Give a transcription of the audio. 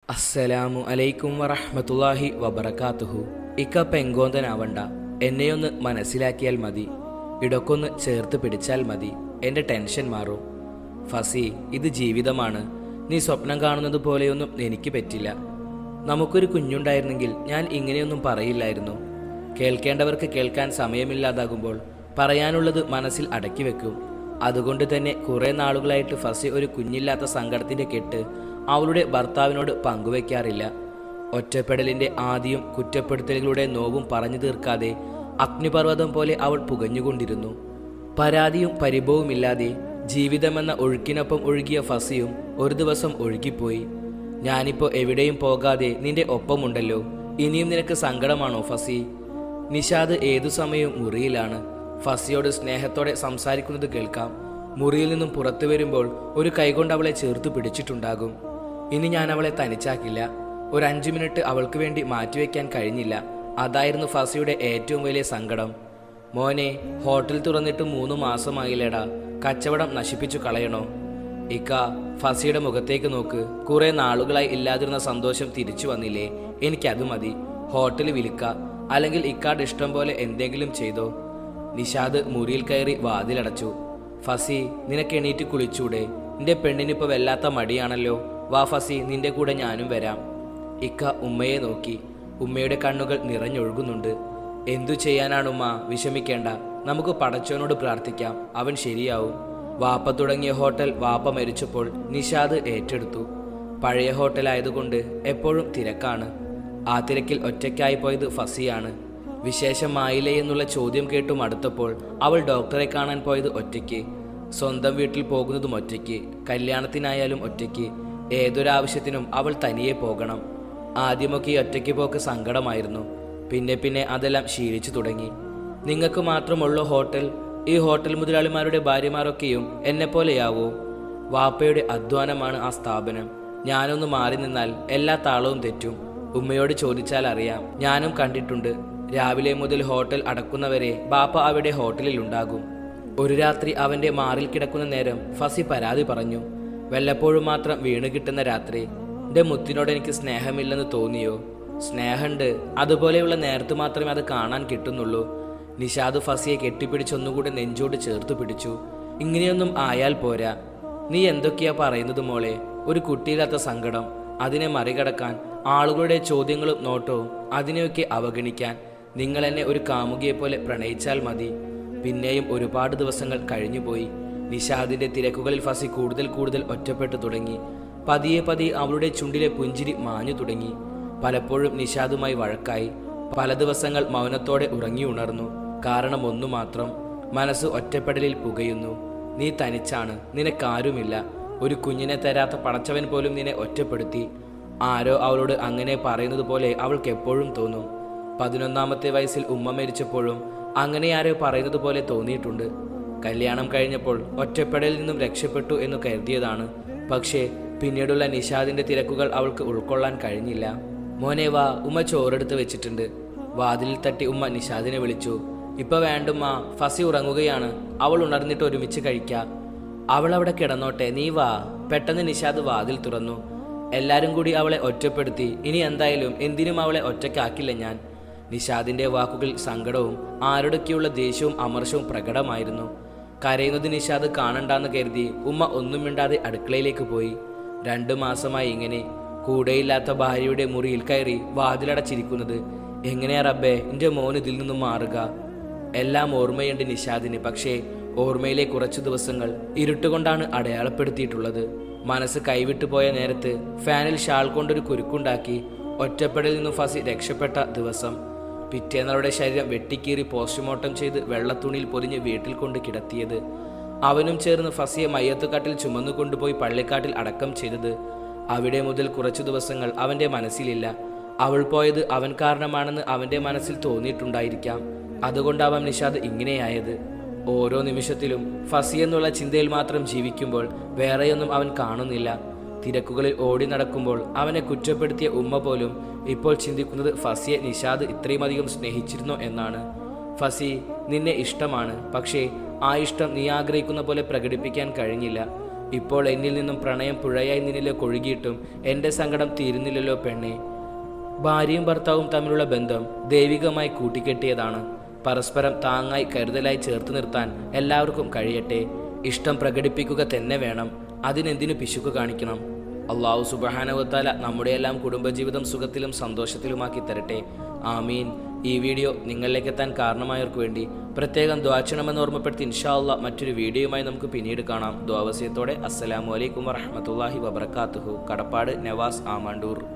അസ്സലാമു അലൈക്കും വറഹ്മത്തുള്ളാഹി വബറകാതുഹു ഇക്ക പെങ്കോന്തനാവണ്ട എന്നെയൊന്ന് മനസ്സിലാക്കിയാൽ മതി ഇടക്കൊന്ന് ചേർത്ത് പിടിച്ചാൽ മതി എൻ്റെ ടെൻഷൻ മാറും ഫസി ഇത് ജീവിതമാണ് നീ സ്വപ്നം കാണുന്നത് പോലെയൊന്നും എനിക്ക് പറ്റില്ല നമുക്കൊരു കുഞ്ഞുണ്ടായിരുന്നെങ്കിൽ ഞാൻ ഇങ്ങനെയൊന്നും പറയില്ലായിരുന്നു കേൾക്കേണ്ടവർക്ക് കേൾക്കാൻ സമയമില്ലാതാകുമ്പോൾ പറയാനുള്ളത് മനസ്സിൽ അടക്കി വെക്കും അതുകൊണ്ട് തന്നെ കുറെ നാളുകളായിട്ട് ഫസി ഒരു കുഞ്ഞില്ലാത്ത സങ്കടത്തിന്റെ കെട്ട് അവളുടെ ഭർത്താവിനോട് പങ്കുവെക്കാറില്ല ഒറ്റപ്പെടലിന്റെ ആദിയും കുറ്റപ്പെടുത്തലുകളുടെ നോവും പറഞ്ഞു തീർക്കാതെ അഗ്നിപർവ്വതം പോലെ അവൾ പുകഞ്ഞുകൊണ്ടിരുന്നു പരാതിയും പരിഭവവുമില്ലാതെ ജീവിതമെന്ന ഒഴുക്കിനൊപ്പം ഒഴുകിയ ഫസിയും ഒരു ദിവസം ഒഴുകിപ്പോയി ഞാനിപ്പോ എവിടെയും പോകാതെ നിന്റെ ഒപ്പമുണ്ടല്ലോ ഇനിയും നിനക്ക് സങ്കടമാണോ ഫസി നിഷാദ് ഏതു സമയവും മുറിയിലാണ് ഫസിയോട് സ്നേഹത്തോടെ സംസാരിക്കുന്നത് കേൾക്കാം മുറിയിൽ നിന്നും പുറത്തു വരുമ്പോൾ ഒരു കൈകൊണ്ട് അവളെ ചേർത്ത് പിടിച്ചിട്ടുണ്ടാകും ഇനി ഞാൻ അവളെ തനിച്ചാക്കില്ല ഒരു അഞ്ചു മിനിറ്റ് അവൾക്ക് വേണ്ടി മാറ്റിവെക്കാൻ കഴിഞ്ഞില്ല അതായിരുന്നു ഫസിയുടെ ഏറ്റവും വലിയ സങ്കടം മോനെ ഹോട്ടൽ തുറന്നിട്ട് മൂന്ന് മാസമായില്ലേടാ കച്ചവടം നശിപ്പിച്ചു കളയണോ ഇക്ക ഫസിയുടെ മുഖത്തേക്ക് നോക്ക് കുറെ നാളുകളായി ഇല്ലാതിരുന്ന സന്തോഷം തിരിച്ചു വന്നില്ലേ എനിക്കത് മതി ഹോട്ടൽ വിളിക്ക അല്ലെങ്കിൽ ഇക്കാട് ഇഷ്ടം പോലെ എന്തെങ്കിലും ചെയ്തോ നിഷാദ് മുറിയിൽ കയറി വാതിലടച്ചു ഫസി നിനക്ക് എണീറ്റ് കുളിച്ചൂടെ നിന്റെ പെണ്ണിനിപ്പോ വല്ലാത്ത മടിയാണല്ലോ വാ ഫസി നിന്റെ കൂടെ ഞാനും വരാം ഇക്ക ഉമ്മയെ നോക്കി ഉമ്മയുടെ കണ്ണുകൾ നിറഞ്ഞൊഴുകുന്നുണ്ട് എന്തു ചെയ്യാനാണ് ഉമ്മ വിഷമിക്കേണ്ട നമുക്ക് പടച്ചവനോട് പ്രാർത്ഥിക്കാം അവൻ ശരിയാവും വാപ്പ തുടങ്ങിയ ഹോട്ടൽ വാപ്പ മരിച്ചപ്പോൾ നിഷാദ് ഏറ്റെടുത്തു പഴയ ഹോട്ടലായതുകൊണ്ട് എപ്പോഴും തിരക്കാണ് ആ തിരക്കിൽ ഒറ്റയ്ക്കായി പോയത് ഫസിയാണ് വിശേഷമായില്ലേ എന്നുള്ള ചോദ്യം കേട്ടും അടുത്തപ്പോൾ അവൾ ഡോക്ടറെ കാണാൻ പോയത് ഒറ്റയ്ക്ക് സ്വന്തം വീട്ടിൽ പോകുന്നതും ഒറ്റയ്ക്ക് കല്യാണത്തിനായാലും ഒറ്റയ്ക്ക് ഏതൊരാവശ്യത്തിനും അവൾ തനിയെ പോകണം ആദ്യമൊക്കെ ഈ ഒറ്റയ്ക്ക് പോക്ക് സങ്കടമായിരുന്നു പിന്നെ പിന്നെ അതെല്ലാം ശീലിച്ചു തുടങ്ങി നിങ്ങൾക്ക് മാത്രമുള്ള ഹോട്ടൽ ഈ ഹോട്ടൽ മുതലാളിമാരുടെ ഭാര്യമാരൊക്കെയും എന്നെപ്പോലെയാവോ വാപ്പയുടെ അധ്വാനമാണ് ആ സ്ഥാപനം ഞാനൊന്ന് മാറി നിന്നാൽ എല്ലാ താളവും തെറ്റും ഉമ്മയോട് ചോദിച്ചാൽ അറിയാം ഞാനും കണ്ടിട്ടുണ്ട് രാവിലെ മുതൽ ഹോട്ടൽ അടക്കുന്നവരെ ബാപ്പ അവിടെ ഹോട്ടലിൽ ഉണ്ടാകും ഒരു രാത്രി അവന്റെ മാറിൽ കിടക്കുന്ന നേരം ഫസി പരാതി പറഞ്ഞു വല്ലപ്പോഴും മാത്രം വീണ് കിട്ടുന്ന രാത്രി എന്റെ മുത്തിനോട് എനിക്ക് സ്നേഹമില്ലെന്ന് തോന്നിയോ സ്നേഹമുണ്ട് അതുപോലെയുള്ള നേരത്ത് മാത്രമേ അത് കാണാൻ കിട്ടുന്നുള്ളൂ നിഷാദ് ഫസിയെ കെട്ടിപ്പിടിച്ചൊന്നുകൂടെ നെഞ്ചോട് ചേർത്ത് പിടിച്ചു ഇങ്ങനെയൊന്നും ആയാൽ പോരാ നീ എന്തൊക്കെയാ പറയുന്നത് മോളെ ഒരു കുട്ടിയില്ലാത്ത സങ്കടം അതിനെ മറികടക്കാൻ ആളുകളുടെ ചോദ്യങ്ങളും നോട്ടവും അതിനെയൊക്കെ അവഗണിക്കാൻ നിങ്ങൾ എന്നെ ഒരു കാമുകിയെ പോലെ പ്രണയിച്ചാൽ മതി പിന്നെയും ഒരുപാട് ദിവസങ്ങൾ കഴിഞ്ഞുപോയി നിഷാദിന്റെ തിരക്കുകളിൽ ഫസി കൂടുതൽ കൂടുതൽ ഒറ്റപ്പെട്ടു തുടങ്ങി പതിയെ പതിയെ അവളുടെ ചുണ്ടിലെ പുഞ്ചിരി മാഞ്ഞു തുടങ്ങി പലപ്പോഴും നിഷാദുമായി വഴക്കായി പല ദിവസങ്ങൾ മൗനത്തോടെ ഉറങ്ങി ഉണർന്നു കാരണം ഒന്നു മാത്രം മനസ്സ് ഒറ്റപ്പെടലിൽ പുകയുന്നു നീ തനിച്ചാണ് നിനക്കാരുമില്ല ഒരു കുഞ്ഞിനെ തരാത്ത പടച്ചവൻ പോലും നിന്നെ ഒറ്റപ്പെടുത്തി ആരോ അവളോട് അങ്ങനെ പറയുന്നത് പോലെ അവൾക്ക് എപ്പോഴും തോന്നും പതിനൊന്നാമത്തെ വയസ്സിൽ ഉമ്മ മരിച്ചപ്പോഴും അങ്ങനെ ആരോ പറയുന്നത് പോലെ തോന്നിയിട്ടുണ്ട് കല്യാണം കഴിഞ്ഞപ്പോൾ ഒറ്റപ്പെടലിൽ നിന്നും രക്ഷപ്പെട്ടു എന്ന് കരുതിയതാണ് പക്ഷേ പിന്നീടുള്ള നിഷാദിന്റെ തിരക്കുകൾ അവൾക്ക് ഉൾക്കൊള്ളാൻ കഴിഞ്ഞില്ല മോനെ വാ ഉമ്മ ചോറെടുത്ത് വെച്ചിട്ടുണ്ട് വാതിലിൽ തട്ടി ഉമ്മ നിഷാദിനെ വിളിച്ചു ഇപ്പൊ വേണ്ടുമ്മ ഫസി ഉറങ്ങുകയാണ് അവൾ ഉണർന്നിട്ട് ഒരുമിച്ച് കഴിക്കാം അവൾ അവിടെ കിടന്നോട്ടെ നീ വാ പെട്ടെന്ന് നിഷാദ് വാതിൽ തുറന്നു എല്ലാരും കൂടി അവളെ ഒറ്റപ്പെടുത്തി ഇനി എന്തായാലും എന്തിനും അവളെ ഒറ്റയ്ക്കാക്കില്ല ഞാൻ നിഷാദിന്റെ വാക്കുകളിൽ സങ്കടവും ആരുടെയൊക്കെയുള്ള ദേഷ്യവും അമർഷവും പ്രകടമായിരുന്നു കരയുന്നത് നിഷാദ് കാണണ്ടെന്ന് കരുതി ഉമ്മ ഒന്നും മിണ്ടാതെ അടുക്കളയിലേക്ക് പോയി രണ്ടു മാസമായി ഇങ്ങനെ കൂടെയില്ലാത്ത ഭാര്യയുടെ മുറിയിൽ കയറി വാതിലടച്ചിരിക്കുന്നത് എങ്ങനെയാ റബ്ബേ എന്റെ മോൻ ഇതിൽ നിന്നും മാറുക എല്ലാം ഓർമ്മയുണ്ട് നിഷാദിന് പക്ഷേ ഓർമ്മയിലെ കുറച്ചു ദിവസങ്ങൾ ഇരുട്ടുകൊണ്ടാണ് അടയാളപ്പെടുത്തിയിട്ടുള്ളത് മനസ്സ് കൈവിട്ടു പോയ നേരത്ത് ഫാനിൽ ഷാൾ കൊണ്ടൊരു കുരുക്കുണ്ടാക്കി ഒറ്റപ്പെടലിൽ നിന്നും ഫസി രക്ഷപ്പെട്ട ദിവസം പിറ്റേന്നവളുടെ ശരീരം വെട്ടിക്കീറി പോസ്റ്റ്മോർട്ടം ചെയ്ത് വെള്ളത്തുണിയിൽ പൊതിഞ്ഞ് വീട്ടിൽ കൊണ്ട് കിടത്തിയത് അവനും ചേർന്ന് ഫസിയെ മയ്യത്തുകാട്ടിൽ ചുമന്നു കൊണ്ടുപോയി പള്ളിക്കാട്ടിൽ അടക്കം ചെയ്തത് അവിടെ മുതൽ കുറച്ചു ദിവസങ്ങൾ അവന്റെ മനസ്സിലില്ല അവൾ പോയത് അവൻ കാരണമാണെന്ന് അവന്റെ മനസ്സിൽ തോന്നിയിട്ടുണ്ടായിരിക്കാം അതുകൊണ്ടാവാം നിഷാദ് ഇങ്ങനെയായത് ഓരോ നിമിഷത്തിലും ഫസി എന്നുള്ള ചിന്തയിൽ മാത്രം ജീവിക്കുമ്പോൾ വേറെയൊന്നും അവൻ കാണുന്നില്ല തിരക്കുകളിൽ ഓടി നടക്കുമ്പോൾ അവനെ കുറ്റപ്പെടുത്തിയ ഉമ്മ പോലും ഇപ്പോൾ ചിന്തിക്കുന്നത് ഫസിയെ നിഷാദ് ഇത്രയുമധികം സ്നേഹിച്ചിരുന്നോ എന്നാണ് ഫസി നിന്നെ ഇഷ്ടമാണ് പക്ഷേ ആ ഇഷ്ടം നീ ആഗ്രഹിക്കുന്ന പോലെ പ്രകടിപ്പിക്കാൻ കഴിഞ്ഞില്ല ഇപ്പോൾ എന്നിൽ നിന്നും പ്രണയം പുഴയായി നിന്നിലേക്ക് ഒഴുകിയിട്ടും എൻ്റെ സങ്കടം തീരുന്നില്ലല്ലോ പെണ്ണെ ഭാര്യയും ഭർത്താവും തമ്മിലുള്ള ബന്ധം ദൈവികമായി കൂട്ടിക്കെട്ടിയതാണ് പരസ്പരം താങ്ങായി കരുതലായി ചേർത്ത് നിർത്താൻ എല്ലാവർക്കും കഴിയട്ടെ ഇഷ്ടം പ്രകടിപ്പിക്കുക തന്നെ വേണം അതിനെന്തിനു പിശുക്ക് കാണിക്കണം അള്ളാഹു സുബഹാനവത്താല നമ്മുടെയെല്ലാം കുടുംബജീവിതം സുഖത്തിലും സന്തോഷത്തിലുമാക്കി തരട്ടെ ആമീൻ ഈ വീഡിയോ നിങ്ങളിലേക്ക് എത്താൻ കാരണമായവർക്ക് വേണ്ടി പ്രത്യേകം ദ്വാചണമെന്ന് ഓർമ്മപ്പെടുത്തി ഇൻഷാ അള്ളാഹ് മറ്റൊരു വീഡിയോയുമായി നമുക്ക് പിന്നീട് കാണാം ദ്വാവസ്യത്തോടെ അസ്സലാമു അലൈക്കും വറഹമത്തല്ലാഹി വബർക്കാത്തുഹു കടപ്പാട് നവാസ് ആമാണ്ടൂർ